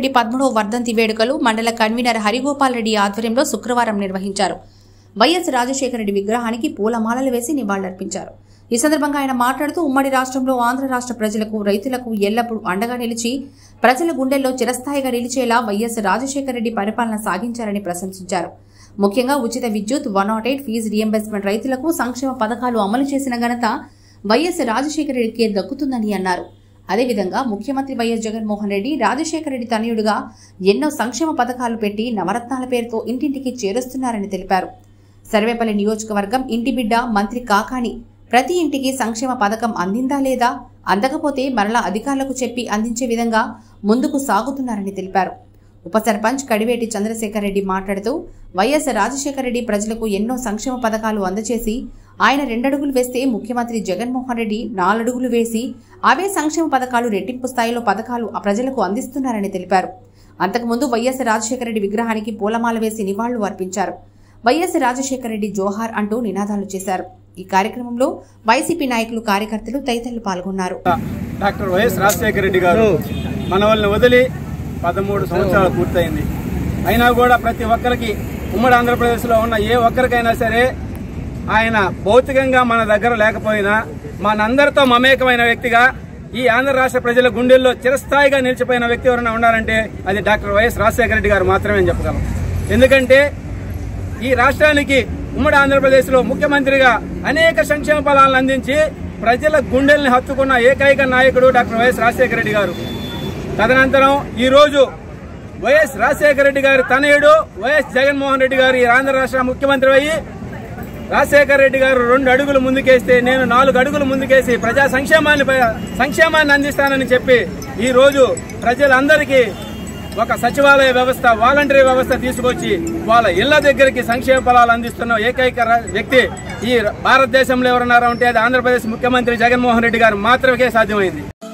రెడ్డి పదమూడవ వర్ధంతి వేడుకలు మండల కన్వీనర్ హరిగోపాల్ రెడ్డి ఆధ్వర్యంలో శుక్రవారం నిర్వహించారు వైఎస్ రాజశేఖర రెడ్డి విగ్రహానికి పూలమాలలు వేసి నివాళులర్పించారు ఈ సందర్భంగా ఆయన మాట్లాడుతూ ఉమ్మడి రాష్ట్రంలో ఆంధ్ర రాష్ట్ర ప్రజలకు రైతులకు ఎల్లప్పుడూ అండగా నిలిచి ప్రజల గుండెల్లో చిరస్థాయిగా నిలిచేలా వైఎస్ రాజశేఖర రెడ్డి పరిపాలన సాగించారని ప్రశంసించారు ముఖ్యంగా ఉచిత విద్యుత్ one naught eight fees reimbursement రైతులకు సంక్షేమ పథకాలు అమలు చేసిన ఘనత వైఎస్ రాజశేఖర రెడ్డికే దక్కుతుందని అన్నారు అదేవిధంగా ముఖ్యమంత్రి వైఎస్ జగన్మోహన్ రెడ్డి రాజశేఖర రెడ్డి తనయుడుగా ఎన్నో సంక్షేమ పథకాలు పెట్టి నవరత్నాల పేరుతో ఇంటింటికి చేరుస్తున్నారని తెలిపారు సర్వేపల్లి నియోజకవర్గం ఇంటి బిడ్డ మంత్రి కాకాని ప్రతి ఇంటికి సంక్షేమ పథకం అందిందా లేదా అందకపోతే మరలా అధికారులకు చెప్పి అందించే విధంగా ముందుకు సాగుతున్నారని తెలిపారు ఉప సర్పంచ్ కడివేటి చంద్రశేఖర్ రెడ్డి మాట్లాడుతూ వైఎస్ రాజశేఖర రెడ్డి ప్రజలకు ఎన్నో సంక్షేమ పథకాలు అందజేసి ఆయన రెండడుగులు వేస్తే ముఖ్యమంత్రి జగన్మోహన్ రెడ్డి నాలుగడుగులు వేసి అవే సంక్షేమ పథకాలు రెట్టింపు స్థాయిలో పథకాలు ఆ ప్రజలకు అందిస్తున్నారని తెలిపారు అంతకుముందు వైఎస్ రాజశేఖర రెడ్డి విగ్రహానికి పూలమాల వేసి నివాళులు అర్పించారు వైఎస్ రాజశేఖర రెడ్డి జోహార్ అంటూ నినాదాలు చేశారు ఈ కార్యక్రమంలో వైసీపీ నాయకులు కార్యకర్తలు తదితరులు పాల్గొన్నారు డాక్టర్ వైఎస్ రాజశేఖర రెడ్డి గారు మన వాళ్ళని వదిలి పదమూడు సంవత్సరాలు పూర్తయింది అయినా కూడా ప్రతి ఒక్కరికి ఉమ్మడి ఆంధ్రప్రదేశ్లో ఉన్న ఏ ఒక్కరికైనా సరే ఆయన భౌతికంగా మన దగ్గర లేకపోయినా మనందరితో మమేకమైన వ్యక్తిగా ఈ ఆంధ్ర రాష్ట్ర ప్రజల గుండెల్లో చిరస్థాయిగా నిలిచిపోయిన వ్యక్తి ఎవరైనా ఉన్నారంటే అది డాక్టర్ వైఎస్ రాజశేఖర రెడ్డి గారు మాత్రమే అని చెప్పగలం ఎందుకంటే ఈ రాష్ట్రానికి ఉమ్మడి ఆంధ్రప్రదేశ్లో ముఖ్యమంత్రిగా అనేక సంక్షేమ ఫలాలను అందించి ప్రజల గుండెల్ని హత్తుకున్న ఏకైక నాయకుడు డాక్టర్ వైఎస్ రాజశేఖర రెడ్డి గారు తదనంతరం ఈ రోజు వైఎస్ రాజశేఖర రెడ్డి గారి తనయుడు వైఎస్ జగన్మోహన్ రెడ్డి గారు ఈ ఆంధ్ర రాష్ట్ర ముఖ్యమంత్రి అయ్యి రాజశేఖర రెడ్డి గారు రెండు అడుగులు ముందుకేస్తే నేను నాలుగు అడుగులు ముందుకేసి ప్రజా సంక్షేమాన్ని సంక్షేమాన్ని అందిస్తానని చెప్పి ఈ రోజు ప్రజలందరికీ ఒక సచివాలయ వ్యవస్థ వాలంటరీ వ్యవస్థ తీసుకొచ్చి వాళ్ళ ఇళ్ల దగ్గరికి సంక్షేమ ఫలాలు అందిస్తున్న ఏకైక రా- వ్యక్తి ఈ భారతదేశంలో ఎవరున్నారో అంటే అది ఆంధ్రప్రదేశ్ ముఖ్యమంత్రి జగన్మోహన్ రెడ్డి గారు మాత్రమే సాధ్యమైంది